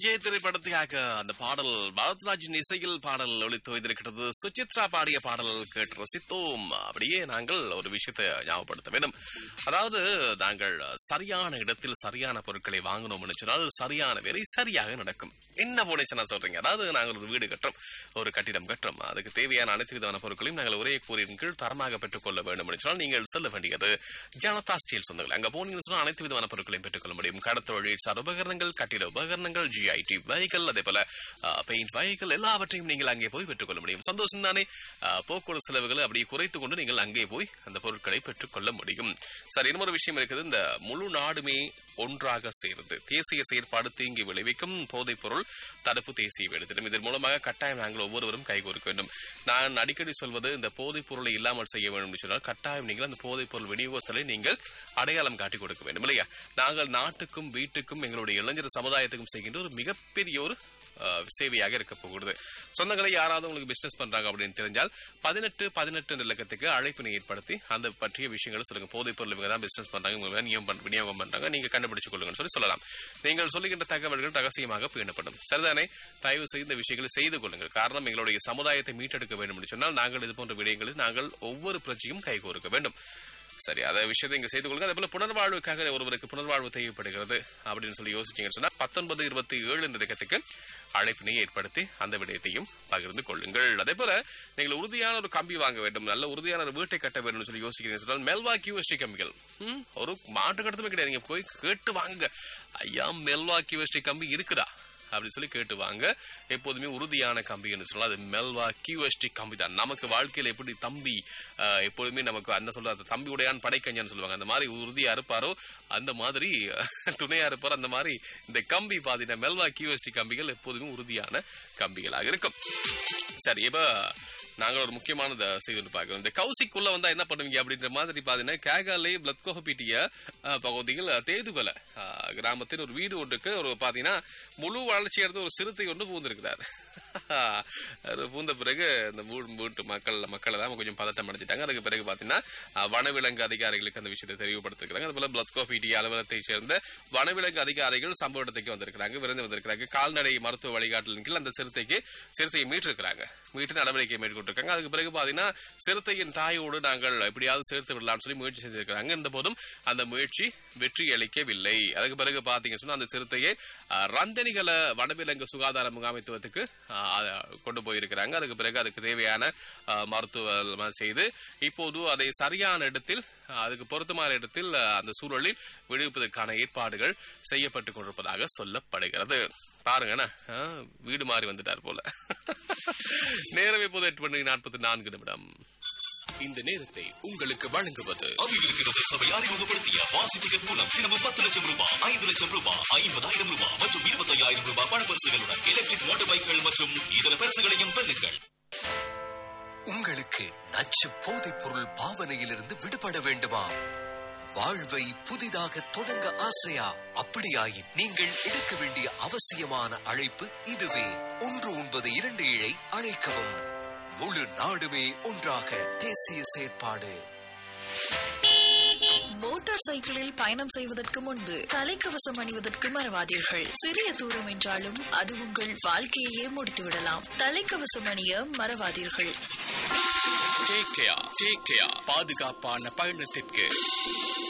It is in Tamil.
விஜய் திரைப்படத்துக்காக அந்த பாடல் பரத்ராஜின் இசையில் பாடல் ஒளித்து வைத்திருக்கிறது சுசித்ரா பாடிய பாடல் கேட்டு ரசித்தோம் அப்படியே நாங்கள் ஒரு விஷயத்தை ஞாபகப்படுத்த வேண்டும் அதாவது நாங்கள் சரியான இடத்தில் சரியான பொருட்களை வாங்கணும்னு சொன்னால் சரியான வேலை சரியாக நடக்கும் என்ன போனேச்சு சொல்றீங்க அதாவது நாங்கள் ஒரு வீடு கட்டுறோம் ஒரு கட்டிடம் கட்டுறோம் அதுக்கு தேவையான அனைத்து விதமான பொருட்களையும் நாங்கள் ஒரே கூறியின் கீழ் தரமாக பெற்றுக்கொள்ள வேண்டும் என்று சொன்னால் நீங்கள் செல்ல வேண்டியது ஜனதா ஸ்டீல் சொந்தங்கள் அங்க போனீங்கன்னு சொன்னால் அனைத்து விதமான பொருட்களையும் பெற்றுக்கொள்ள முடியும் கடத்தொழில் சார் உபகரணங்கள் கட்டிட உபகரணங்கள் ஜிஐடி வெஹிக்கல் அதே போல பெயிண்ட் வெஹிக்கல் எல்லாவற்றையும் நீங்கள் அங்கே போய் பெற்றுக்கொள்ள முடியும் சந்தோஷம் தானே அஹ், போக்குவரத்து செலவுகளை அப்படியே குறைத்து கொண்டு நீங்கள் அங்கே போய் அந்த பொருட்களை பெற்றுக்கொள்ள முடியும் சரி இன்னொரு விஷயம் இருக்குது இந்த முழு நாடுமே ஒன்றாக சேர்ந்து தேசிய செயற்பாடு தீங்கி விளைவிக்கும் போதைப் பொருள் தடுப்பு தேசிய வேடுதிட்டம் இதன் மூலமாக கட்டாயம் நாங்கள் ஒவ்வொருவரும் கைகோர்க்க வேண்டும் நான் அடிக்கடி சொல்வது இந்த போதைப் பொருளை இல்லாமல் செய்ய வேண்டும் என்று சொன்னால் கட்டாயம் நீங்கள் அந்த போதைப் பொருள் விநியோகஸ்தலை நீங்கள் அடையாளம் காட்டி கொடுக்க வேண்டும் இல்லையா நாங்கள் நாட்டுக்கும் வீட்டுக்கும் எங்களுடைய இளைஞர் சமுதாயத்துக்கும் செய்கின்ற ஒரு மிகப்பெரிய ஒரு அஹ், சேவையாக இருக்க போகிறது சொந்தங்களை யாராவது உங்களுக்கு பிசினஸ் பண்றாங்க அப்படின்னு தெரிஞ்சால் பதினெட்டு பதினெட்டு என்ற இலக்கத்துக்கு அழைப்பினை ஏற்படுத்தி அந்த பற்றிய விஷயங்களை சொல்லுங்க போதைப் பொருள் இவங்க தான் பிசினஸ் பண்றாங்க இவங்க தான் நியம் பண்- விநியோகம் பண்றாங்க நீங்க கண்டுபிடிச்சு கொள்ளுங்கன்னு சொல்லி சொல்லலாம் நீங்கள் சொல்லுகின்ற தகவல்கள் ரகசியமாக பேணப்படும் சரிதானே தயவு செய்து இந்த விஷயங்களை செய்து கொள்ளுங்கள் காரணம் எங்களுடைய சமுதாயத்தை மீட்டெடுக்க வேண்டும் என்று சொன்னால் நாங்கள் இது போன்ற விடயங்களில் நாங்கள் ஒவ்வொரு பிரச்சனையும் கைகோர்க்க வேண்டும் சரி அதை விஷயத்தை இங்க செய்து கொள்ளுங்க அதே போல புனர்வாழ்வுக்காக ஒருவருக்கு புனர்வாழ்வு தேவைப்படுகிறது அப்படின்னு சொல்லி யோசிச்சீங்கன்னு சொன்னா பத்தொன்பது இருபத்தி ஏழு இந்த இலக்கத்துக்கு அழைப்பினை ஏற்படுத்தி அந்த விடயத்தையும் பகிர்ந்து கொள்ளுங்கள் அதே போல நீங்கள் உறுதியான ஒரு கம்பி வாங்க வேண்டும் நல்ல உறுதியான ஒரு வீட்டை கட்ட வேண்டும்னு சொல்லி யோசிக்கிறீங்கன்னு சொன்னால் மெல்வா கியூஎஸ்டி கம்பிகள் ம், ஒரு மாட்டு கட்டத்துமே கிடையாது நீங்க போய் கேட்டு வாங்க ஐயா மெல்வா கியூஎஸ்டி கம்பி இருக்குதா அப்படின்னு சொல்லி கேட்டு வாங்க எப்போதுமே உறுதியான கம்பி என்று சொல்லலாம் அது மெல்வா கியூஎஸ்டி கம்பி தான் நமக்கு வாழ்க்கையில எப்படி தம்பி அஹ், எப்பொழுதுமே நமக்கு அந்த சொல்ல அந்த தம்பி உடையான் படைக்கஞ்சன்னு சொல்லுவாங்க அந்த மாதிரி உறுதியா இருப்பாரோ அந்த மாதிரி துணையா இருப்பாரோ அந்த மாதிரி இந்த கம்பி பாத்தீங்கன்னா மெல்வா கியூஎஸ்டி கம்பிகள் எப்போதுமே உறுதியான கம்பிகளாக இருக்கும் சரி இப்ப நாங்கள் ஒரு முக்கியமான இத செய்தி ஒன்று பார்க்கிறோம் இந்த கௌசிக்குள்ள வந்தா என்ன பண்ணுவீங்க அப்படின்ற மாதிரி பாத்தீங்கன்னா கேகாலே பிளத்கோஹபிட்டிய பகுதியில் தேதுகல கிராமத்தில் ஒரு வீடு ஒன்றுக்கு ஒரு பாத்தீங்கன்னா முழு வளர்ச்சி அடைந்த ஒரு சிறுத்தை ஒன்று பூந்திருக்கிறார் அது பூந்த பிறகு இந்த வீ- வீட்டு மக்கள் மக்கள் எல்லாம் கொஞ்சம் பதட்டம் அடைஞ்சிட்டாங்க அதுக்கு பிறகு பாத்தீங்கன்னா அஹ், வனவிலங்கு அதிகாரிகளுக்கு அந்த விஷயத்தை தெளிவுபடுத்திருக்கிறாங்க அதுபோல பிளத்கோபிடி அலுவலகத்தை சேர்ந்த வனவிலங்கு அதிகாரிகள் சம்பவ இடத்துக்கு வந்திருக்கிறாங்க விரைந்து வந்திருக்கிறாங்க கால்நடை மருத்துவ வழிகாட்டலின் கீழ் அந்த சிறுத்தைக்கு சிறுத்தையை மீட்டிருக்கிறாங்க மீட்டு நடவடிக்கை மேற்கொண்டிருக்காங்க அதுக்கு பிறகு பாத்தீங்கன்னா சிறுத்தையின் தாயோடு நாங்கள் எப்படியாவது சேர்த்து விடலாம்னு சொல்லி முயற்சி செய்திருக்கிறாங்க இந்த போதும் அந்த முயற்சி வெற்றி அளிக்கவில்லை அதுக்கு பிறகு பாத்தீங்க சொன்னா அந்த சிறுத்தையை அஹ், ரந்தனிகள வனவிலங்கு சுகாதார முகாமைத்துவத்துக்கு அஹ், கொண்டு போயிருக்கிறாங்க அதுக்கு பிறகு அதுக்கு தேவையான அஹ், மருத்துவ செய்து இப்போது அதை சரியான இடத்தில் அஹ், அதுக்கு பொருத்தமான இடத்தில் அஹ், அந்த சூழலில் விடுவிப்பதற்கான ஏற்பாடுகள் செய்யப்பட்டு கொண்டிருப்பதாக சொல்லப்படுகிறது பாருங்கண்ணா அஹ், வீடு மாறி வந்துட்டார் போல நேரம் இப்போது எட்டு மணி நாற்பத்தி நான்கு நிமிடம் இந்த நேரத்தை உங்களுக்கு வழங்குவது அபிவிருத்தி சபை அறிமுகப்படுத்திய வாசி டிக்கெட் மூலம் தினமும் பத்து லட்சம் ரூபாய் ஐந்து லட்சம் ரூபாய் ஐம்பதாயிரம் ரூபாய் மற்றும் இருபத்தையாயிரம் ரூபாய் பண பரிசுகளுடன் எலக்ட்ரிக் மோட்டார் பைக்குகள் மற்றும் இதர பரிசுகளையும் வெல்லுங்கள் உங்களுக்கு நச்சு போதைப் பொருள் பாவனையிலிருந்து விடுபட வேண்டுமா வாழ்வை புதிதாக தொடங்க ஆசையா அப்படியாயின் நீங்கள் எடுக்க வேண்டிய அவசியமான அழைப்பு இதுவே ஒன்று ஒன்பது இரண்டு ஏழை அழைக்கவும் முழு நாடுமே ஒன்றாக தேசிய செயற்பாடு மோட்டார் சைக்கிளில் பயணம் செய்வதற்கு முன்பு தலைக்கவசம் அணிவதற்கு மறவாதீர்கள் சிறிய தூரம் என்றாலும் அது உங்கள் வாழ்க்கையே முடித்து விடலாம் தலைக்கவசம் அணிய மறவாதீர்கள் டேக் கேர் டேக் கேர் பாதுகாப்பான பயணத்திற்கு